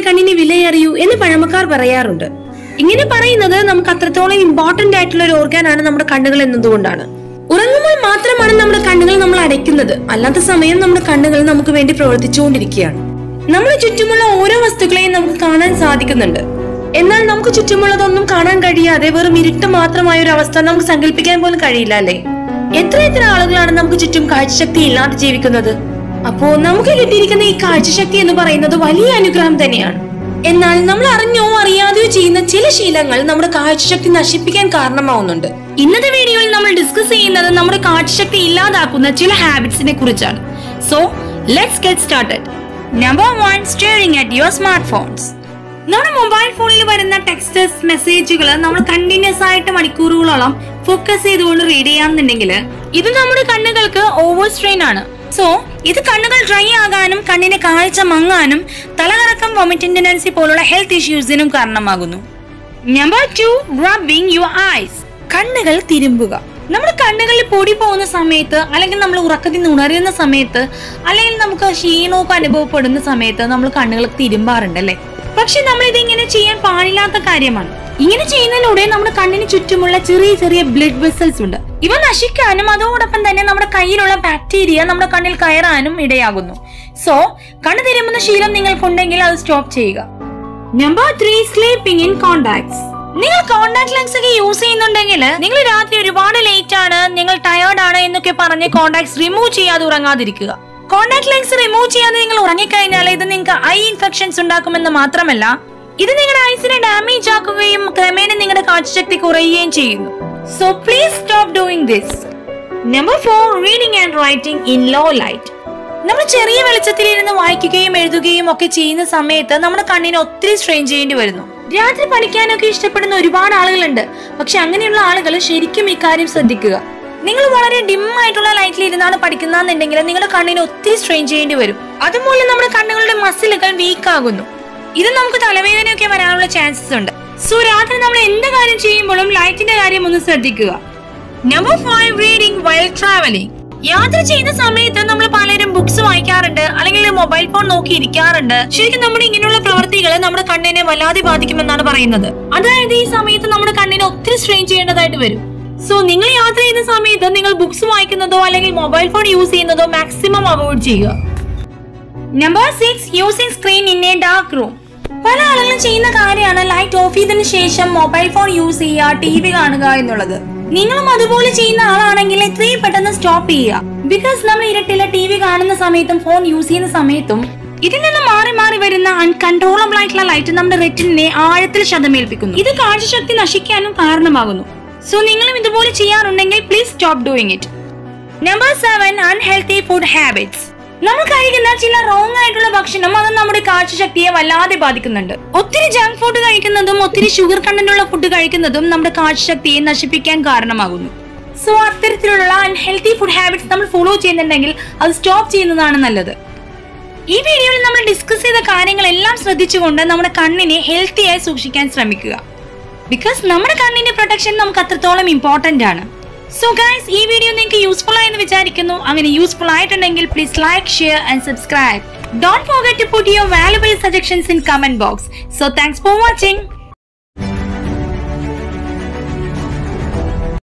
കണ്ണിന് വിലയറിയൂ എന്ന് പഴമക്കാർ പറയാറുണ്ട് ഇങ്ങനെ പറയുന്നത് നമുക്ക് അത്രത്തോളം ഇമ്പോർട്ടന്റ് ആയിട്ടുള്ള ഒരു ഓർഗാനാണ് നമ്മുടെ കണ്ണുകൾ എന്നതുകൊണ്ടാണ് ഉറങ്ങുമ്പോൾ മാത്രമാണ് നമ്മുടെ കണ്ണുകൾ നമ്മൾ അടയ്ക്കുന്നത് അല്ലാത്ത സമയം നമ്മുടെ കണ്ണുകൾ നമുക്ക് വേണ്ടി പ്രവർത്തിച്ചുകൊണ്ടിരിക്കുകയാണ് നമ്മുടെ ചുറ്റുമുള്ള ഓരോ വസ്തുക്കളെയും നമുക്ക് കാണാൻ സാധിക്കുന്നുണ്ട് എന്നാൽ നമുക്ക് ചുറ്റുമുള്ളതൊന്നും കാണാൻ കഴിയാതെ വെറും ഇരുട്ട് മാത്രമായ ഒരു അവസ്ഥ നമുക്ക് സങ്കല്പിക്കാൻ പോലും കഴിയില്ല അല്ലേ എത്ര എത്ര ആളുകളാണ് നമുക്ക് ചുറ്റും കാഴ്ചശക്തി ഇല്ലാതെ ജീവിക്കുന്നത് അപ്പോ നമുക്ക് കിട്ടിയിരിക്കുന്ന ഈ കാഴ്ചശക്തി എന്ന് പറയുന്നത് വലിയ അനുഗ്രഹം തന്നെയാണ് എന്നാൽ നമ്മൾ അറിഞ്ഞോ അറിയാതെയോ ചെയ്യുന്ന ചില ശീലങ്ങൾ നമ്മുടെ കാഴ്ചശക്തി നശിപ്പിക്കാൻ കാരണമാവുന്നുണ്ട് ഇന്നത്തെ വീഡിയോയിൽ നമ്മൾ ഡിസ്കസ് ചെയ്യുന്നത് നമ്മുടെ കാഴ്ചശക്തി ഇല്ലാതാക്കുന്ന ചില ഹാബിറ്റ്സിനെ കുറിച്ചാണ് so let's get started number one staring at your smart phones നമ്മുടെ മൊബൈൽ ഫോണിൽ വരുന്ന ടെക്സ്റ്റസ് മെസ്സേജുകൾ നമ്മൾ കണ്ടിന്യൂസ് ആയിട്ട് മണിക്കൂറുകളോളം ഫോക്കസ് ചെയ്തുകൊണ്ട് റീഡ് ചെയ്യാന്നുണ്ടെങ്കിൽ ഇത് നമ്മുടെ കണ്ണുകൾക്ക് ഓവർ സ്ട്രെയിൻ ആണ് സോ ഇത് കണ്ണുകൾ ഡ്രൈ ആകാനും കണ്ണിന് കാഴ്ച മങ്ങാനും തലകറക്കം വൊമിറ്റിംഗ് ടെൻഡൻസി പോലുള്ള ഹെൽത്ത് ഇഷ്യൂസിനും കാരണമാകുന്നു number two rubbing your eyes കണ്ണുകൾ തിരുമ്പുക നമ്മുടെ കണ്ണുകളിൽ പൊടി പോകുന്ന സമയത്ത് അല്ലെങ്കിൽ നമ്മൾ ഉറക്കത്തിൽ നിന്ന് ഉണരുന്ന സമയത്ത് അല്ലെങ്കിൽ നമുക്ക് ക്ഷീണമൊക്കെ അനുഭവപ്പെടുന്ന സമയത്ത് നമ്മൾ കണ്ണുകൾ തിരുമ്പാറുണ്ട് അല്ലേ പക്ഷെ നമ്മൾ ഇതിങ്ങനെ ചെയ്യാൻ പാടില്ലാത്ത കാര്യമാണ് ഇങ്ങനെ ചെയ്യുന്നതിലൂടെ നമ്മുടെ കണ്ണിന് ചുറ്റുമുള്ള ചെറിയ ചെറിയ ബ്ലഡ് വെസൽസ് ഉണ്ട് ഇവ നശിക്കാനും അതോടൊപ്പം തന്നെ നമ്മുടെ കയ്യിലുള്ള ബാക്ടീരിയ നമ്മുടെ കണ്ണിൽ കയറാനും ഇടയാകുന്നു സോ കണ്ണ് തിരുമുന്ന ശീലം നിങ്ങൾക്കുണ്ടെങ്കിൽ അത് സ്റ്റോപ്പ് ചെയ്യുക number three sleeping in contacts നിങ്ങൾ കോണ്ടാക്ട് ലെൻസ് ഒക്കെ യൂസ് ചെയ്യുന്നുണ്ടെങ്കിൽ നിങ്ങൾ രാത്രി ഒരുപാട് ലേറ്റ് ആണ് നിങ്ങൾ ടയേർഡ് ആണ് എന്നൊക്കെ പറഞ്ഞ് കോണ്ടാക്ട്സ് റിമൂവ് ചെയ്യാതെ ഉറങ്ങാതിരിക്കുക കോണ്ടാക്ട് ലെൻസ് റിമൂവ് ചെയ്യാതെ നിങ്ങൾ ഉറങ്ങിക്കഴിഞ്ഞാൽ ഇത് നിങ്ങൾക്ക് ഐ ഇൻഫെക്ഷൻസ് ഉണ്ടാക്കുമെന്ന് മാത്രമല്ല ഇത് നിങ്ങളുടെ ഐസിനെ ഡാമേജ് ആക്കുകയും ക്രമേണ നിങ്ങളുടെ കാഴ്ചശക്തി കുറയുകയും ചെയ്യുന്നു so please stop doing this number four reading and writing in low light നമ്മൾ ചെറിയ വെളിച്ചത്തിൽ ഇരുന്ന് വായിക്കുകയും എഴുതുകയും ഒക്കെ ചെയ്യുന്ന സമയത്ത് നമ്മുടെ കണ്ണിന് ഒത്തിരി സ്ട്രെയിൻ ചെയ്യേണ്ടി വരുന്നു രാത്രി പഠിക്കാനൊക്കെ ഇഷ്ടപ്പെടുന്ന ഒരുപാട് ആളുകളുണ്ട് പക്ഷെ അങ്ങനെയുള്ള ആളുകൾ ശരിക്കും ഇക്കാര്യം ശ്രദ്ധിക്കുക നിങ്ങൾ വളരെ ഡിം ആയിട്ടുള്ള ലൈറ്റിൽ ഇരുന്നാണ് പഠിക്കുന്നതെന്നുണ്ടെങ്കിൽ നിങ്ങളുടെ കണ്ണിന് ഒത്തിരി സ്ട്രെയിൻ ചെയ്യേണ്ടി വരും അതുമൂലം നമ്മുടെ കണ്ണുകളുടെ മസിലുകൾ വീക്ക് ആകുന്നു ഇത് നമുക്ക് തലവേദനയൊക്കെ വരാനുള്ള ചാൻസസ് ഉണ്ട് സോ രാത്രി നമ്മൾ എന്ത് കാര്യം ചെയ്യുമ്പോഴും ലൈറ്റിന്റെ കാര്യം ഒന്ന് ശ്രദ്ധിക്കുക number five reading while travelling യാത്ര ചെയ്യുന്ന സമയത്ത് നമ്മൾ പലരും ബുക്സ് വായിക്കാറുണ്ട് അല്ലെങ്കിൽ മൊബൈൽ ഫോൺ നോക്കി ഇരിക്കാറുണ്ട് ശരിക്കും നമ്മുടെ ഇങ്ങനെയുള്ള പ്രവൃത്തികൾ നമ്മുടെ കണ്ണിനെ വല്ലാതെ ബാധിക്കുമെന്നാണ് പറയുന്നത് അതായത് ഈ സമയത്ത് നമ്മുടെ കണ്ണിനെ ഒത്തിരി സ്ട്രെയിൻ ചെയ്യേണ്ടതായിട്ട് വരും സോ നിങ്ങൾ യാത്ര ചെയ്യുന്ന സമയത്ത് നിങ്ങൾ ബുക്സ് വായിക്കുന്നതോ അല്ലെങ്കിൽ മൊബൈൽ ഫോൺ യൂസ് ചെയ്യുന്നതോ മാക്സിമം അവോയ്ഡ് ചെയ്യുക number six using screen in a dark room പല ആളുകളും ചെയ്യുന്ന കാര്യമാണ് ലൈറ്റ് ഓഫ് ചെയ്തതിനു ശേഷം മൊബൈൽ ഫോൺ യൂസ് ചെയ്യുക ടി വി കാണുക എന്നുള്ളത് നിങ്ങളും അതുപോലെ ചെയ്യുന്ന ആളാണെങ്കിൽ എത്രയും പെട്ടെന്ന് സ്റ്റോപ്പ് ചെയ്യുക ബിക്കോസ് നമ്മൾ ഇരട്ടിലെ ടി വി കാണുന്ന സമയത്തും ഫോൺ യൂസ് ചെയ്യുന്ന സമയത്തും ഇതിൽ നിന്ന് മാറി മാറി വരുന്ന അൺകൺട്രോളബിൾ ആയിട്ടുള്ള ലൈറ്റ് നമ്മുടെ റെറ്റിനെ ആഴത്തിൽ ശതമേൽപ്പിക്കുന്നു ഇത് കാഴ്ചശക്തി നശിക്കാനും കാരണമാകുന്നു സോ നിങ്ങളും ഇതുപോലെ ചെയ്യാറുണ്ടെങ്കിൽ please stop doing it number seven unhealthy food habits നമ്മൾ കഴിക്കുന്ന ചില റോങ് ആയിട്ടുള്ള ഭക്ഷണം അത് നമ്മുടെ കാഴ്ചശക്തിയെ വല്ലാതെ ബാധിക്കുന്നുണ്ട് ഒത്തിരി ജങ്ക് ഫുഡ് കഴിക്കുന്നതും ഒത്തിരി ഷുഗർ കണ്ടന്റ് ഉള്ള ഫുഡ് കഴിക്കുന്നതും നമ്മുടെ കാഴ്ചശക്തിയെ നശിപ്പിക്കാൻ കാരണമാകുന്നു സോ അത്തരത്തിലുള്ള അൺഹെൽത്തി ഫുഡ് ഹാബിറ്റ്സ് നമ്മൾ ഫോളോ ചെയ്യുന്നുണ്ടെങ്കിൽ അത് സ്റ്റോപ്പ് ചെയ്യുന്നതാണ് നല്ലത് ഈ വീഡിയോയിൽ നമ്മൾ ഡിസ്കസ് ചെയ്ത കാര്യങ്ങളെല്ലാം ശ്രദ്ധിച്ചുകൊണ്ട് നമ്മുടെ കണ്ണിനെ ഹെൽത്തിയായി സൂക്ഷിക്കാൻ ശ്രമിക്കുക ബിക്കോസ് നമ്മുടെ കണ്ണിന്റെ പ്രൊട്ടക്ഷൻ നമുക്ക് അത്രത്തോളം ഇമ്പോർട്ടന്റ് ആണ് സോ ഗൈസ് ഈ വീഡിയോ നിങ്ങൾക്ക് യൂസ്ഫുൾ ആയെന്ന് വിചാരിക്കുന്നു അങ്ങനെ യൂസ്ഫുൾ ആയിട്ടുണ്ടെങ്കിൽ please like share and subscribe don't forget to put your valuable suggestions in comment box so thanks for watching